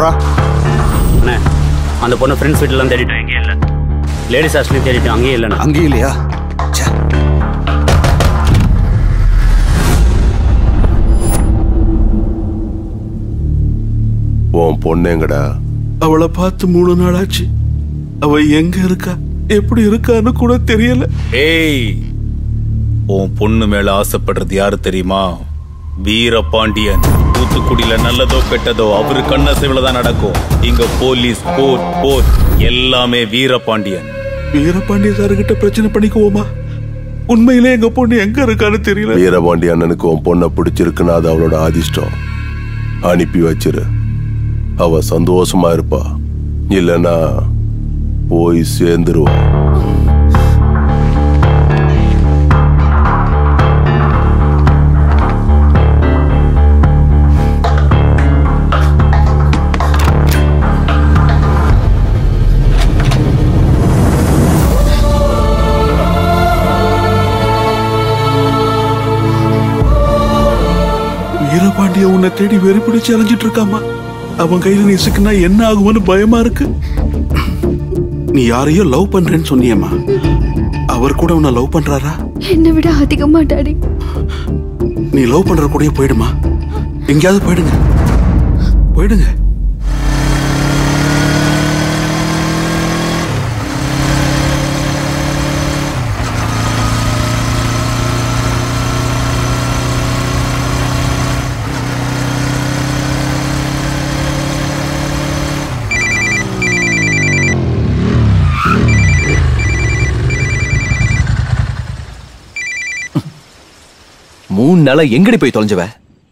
சொல்றா அண்ணே அந்த பொண்ணு ஃப்ரெண்ட்ஸ் வீட்டிலாம் தேடிட்டோம் எங்கேயும் இல்லை லேடிஸ் ஹாஸ்டலையும் தேடிட்டோம் அங்கேயும் இல்லைண்ணா அங்கேயும் இல்லையா ச்சே. உன் பொண்ணு எங்கடா அவளை பார்த்து மூணு நாள் ஆச்சு அவ எங்க இருக்கா எப்படி இருக்கான்னு கூட தெரியல ஏய் உன் பொண்ணு மேல ஆசைப்படுறது யாரு தெரியுமா வீரபாண்டியன் தூத்துக்குடியில நல்லதோ கெட்டதோ அவரு கண்ணசைவுல தான் நடக்கும் இங்க போலீஸ் கோர்ட் கோர்ட் எல்லாமே வீரபாண்டியன் வீரபாண்டிய சாருகிட்ட பிரச்சனை பண்ணிக்குவோமா உண்மையிலே எங்க பொண்ணு எங்க இருக்கான்னு தெரியல வீரபாண்டி அண்ணனுக்கு உன் பொண்ணை பிடிச்சிருக்குன்னா அது அவளோட அதிர்ஷ்டம் அனுப்பி வச்சிரு அவ சந்தோஷமா இருப்பா இல்லைன்னா போய் சேர்ந்துருவா வீரபாண்டிய உன்னை தேடி வெறி பிடிச்சு அலைஞ்சிட்டு இருக்காமா அவன் கையில நீ சிக்கினா என்ன ஆகும்னு பயமா இருக்கு நீ யாரையோ லவ் பண்றேன்னு சொன்னியம்மா அவர் கூட உன்னை லவ் பண்றாரா என்னை விட அதிகமா டாடி நீ லவ் பண்ற கூடயே போயிடுமா எங்கேயாவது போயிடுங்க போயிடுங்க மூணு நாளா எங்கடி போய் தொலைஞ்சவ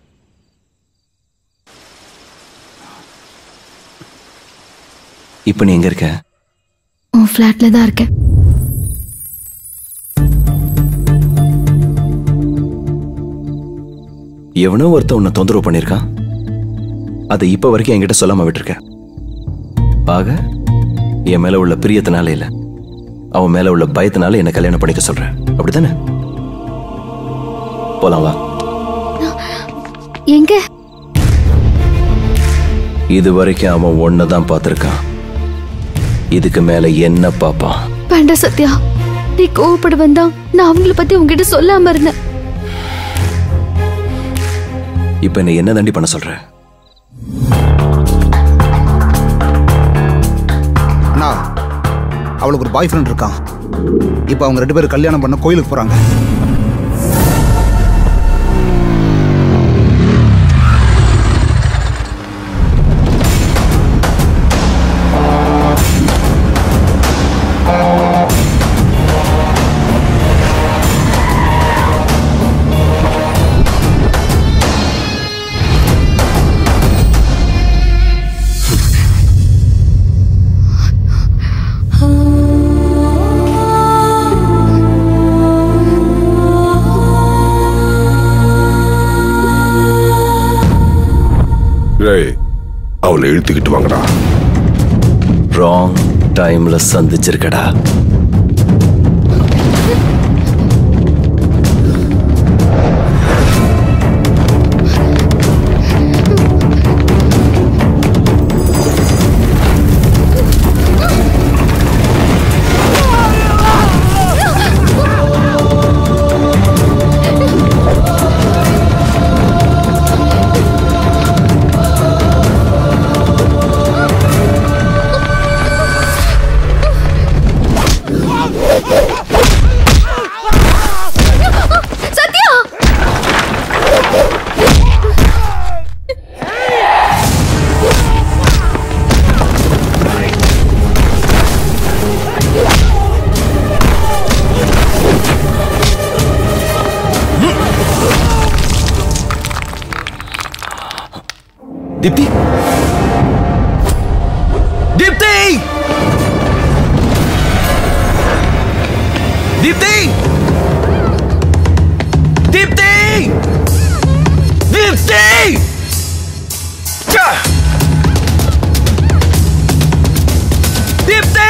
இப்ப நீ எங்க இருக்க உன் ஃப்ளாட்ல தான் இருக்கேன் எவனோ ஒருத்தன் உன்னை தொந்தரவு பண்ணிருக்கான் அதை இப்ப வரைக்கும் என்கிட்ட சொல்லாம விட்டுருக்க ஆக என் மேல உள்ள பிரியத்தினால இல்ல அவன் மேல உள்ள பயத்தினால என்ன கல்யாணம் பண்ணிக்க சொல்றேன் அப்படித்தானே போலாம் வா எங்க இது வரைக்கும் அவன் ஒன்னதான் பார்த்திருக்கான் இதுக்கு மேல என்ன பாப்பான் வேண்டாம் சத்யா நீ கோவப்பட வந்தா நான் அவங்கள பத்தி உங்ககிட்ட சொல்லாம இருந்தேன் இப்ப என்ன என்ன தண்டி பண்ண சொல்ற அண்ணா அவளுக்கு ஒரு பாய் ஃப்ரெண்ட் இருக்கான் இப்போ அவங்க ரெண்டு பேரும் கல்யாணம் பண்ண கோயிலுக்கு போறாங்க ஏய் அவளை இழுத்துக்கிட்டு வாங்கடா ராங் டைம்ல சந்திச்சிருக்கடா சத்யா தீப்தி தீப்தி தீப்தி தீப்தி தீப்தி ச்சே! தீப்தி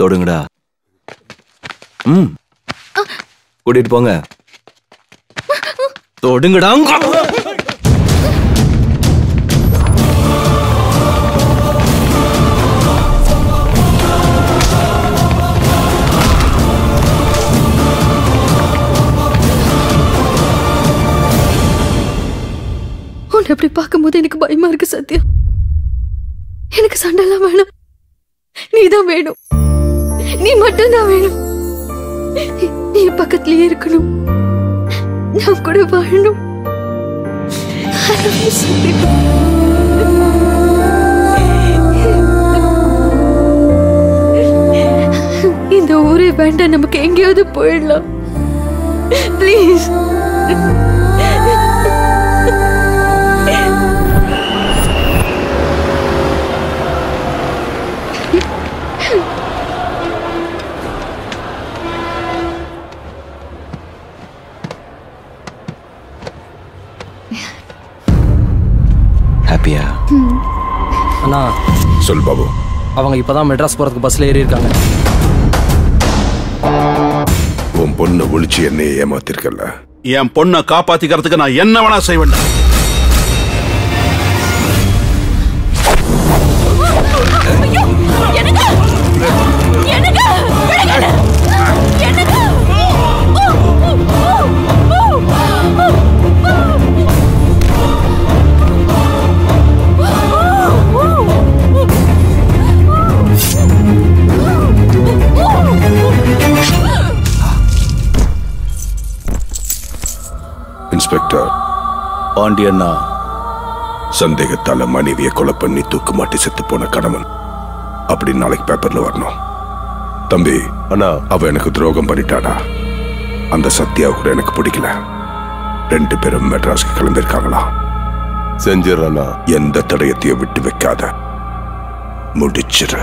தொடுங்கடா ம் கூட்டிட்டு போங்க தொடுங்கடா உன்னை அப்படி பார்க்கும்போது எனக்கு பயமா இருக்கு சத்யா எனக்கு சண்டைலாம் வேணாம் நீதான் வேணும் நீ மட்டும்தான் வேணும் நீ பக்கத்துலயே இருக்கணும் நான் கூட வாழணும் I love you, சத்யா. இந்த ஊரே வேண்டாம் நமக்கு எங்கேயாவது போயிடலாம் ப்ளீஸ் ஹாப்பியா அண்ணா சொல் பாபு அவங்க இப்பதான் மெட்ராஸ் போறதுக்கு பஸ்ல ஏறி இருக்காங்க உன் பொண்ணை ஒழிச்சு என்னைய ஏமாத்திருக்கல என் பொண்ணை காப்பாத்திக்கிறதுக்கு நான் என்ன வேணா செய்வேன்டா இன்ஸ்பெக்டர் பாண்டியண்ணா சந்தேகத்தால மனைவியை கொலை பண்ணி தூக்கு மாட்டி செத்து போன கடமன் அப்படி நாளைக்கு பேப்பர்ல வரணும் தம்பி அண்ணா அவ எனக்கு துரோகம் பண்ணிட்டாடா அந்த சத்யா கூட எனக்கு பிடிக்கல ரெண்டு பேரும் மெட்ராஸ்க்கு கிளம்பியிருக்காங்களா செஞ்சிடறா எந்த தடயத்தையும் விட்டு வைக்காத முடிச்சிரு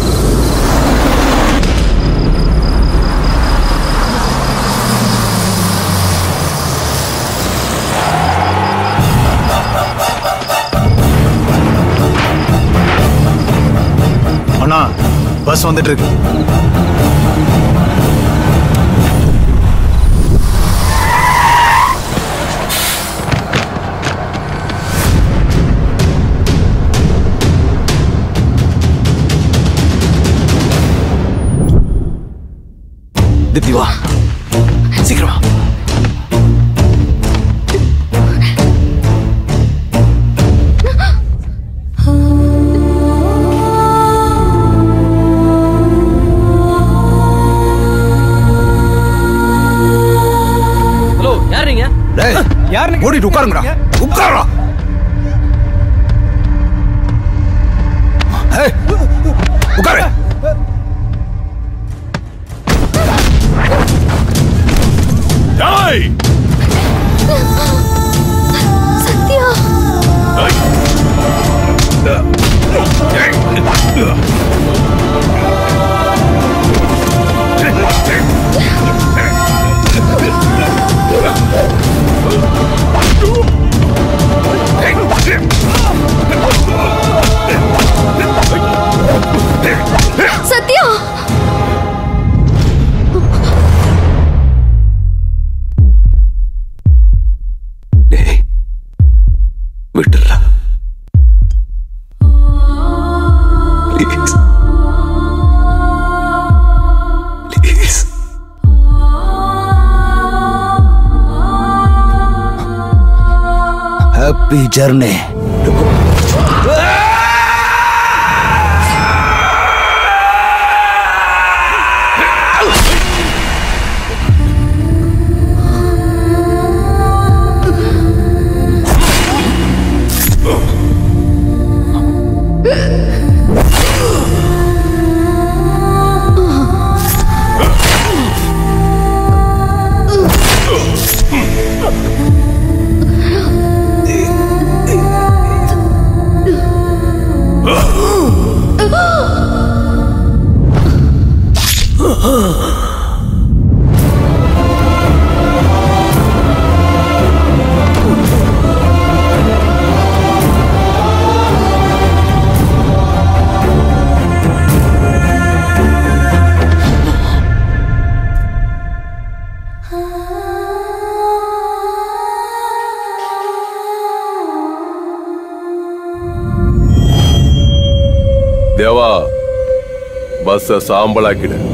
அண்ணா பஸ் வந்துட்டு இருக்கு திப்தி வா சீக்கிரம் வா ஹலோ யார் நீங்க டேய் யாருன்னு ஓடிட்டு உட்காருங்கடா உட்காரா ஏய் உட்காரு சத்யா சத்யா டேய் விட்டுறா please please happy journey Deva பஸ்ஸ சாம்பலாக்கிடு